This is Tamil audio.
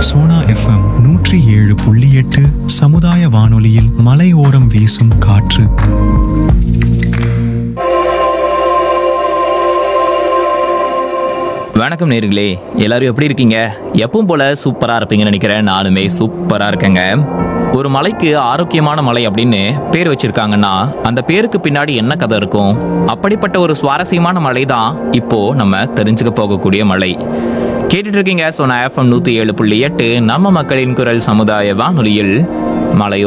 சோனா எஃப்எம் நூற்றி ஏழு புள்ளி எட்டு சமுதாய வானொலியில் மலையோரம் வீசும் காற்று வணக்கம் நேர்களே எல்லாரும் எப்படி இருக்கீங்க எப்பவும் போல சூப்பரா இருப்பீங்கன்னு நினைக்கிறேன் நானுமே சூப்பரா இருக்கேங்க ஒரு மலைக்கு ஆரோக்கியமான மலை அப்படின்னு பேர் வச்சிருக்காங்கன்னா அந்த பேருக்கு பின்னாடி என்ன கதை இருக்கும் அப்படிப்பட்ட ஒரு சுவாரஸ்யமான மலை தான் இப்போ நம்ம தெரிஞ்சுக்க போகக்கூடிய மலை கேட்டுட்டு இருக்கீங்க சோனா எஃப்எம் நூத்தி ஏழு புள்ளி எட்டு நம்ம மக்களின் குரல் சமுதாய வானொலியில் மலையோ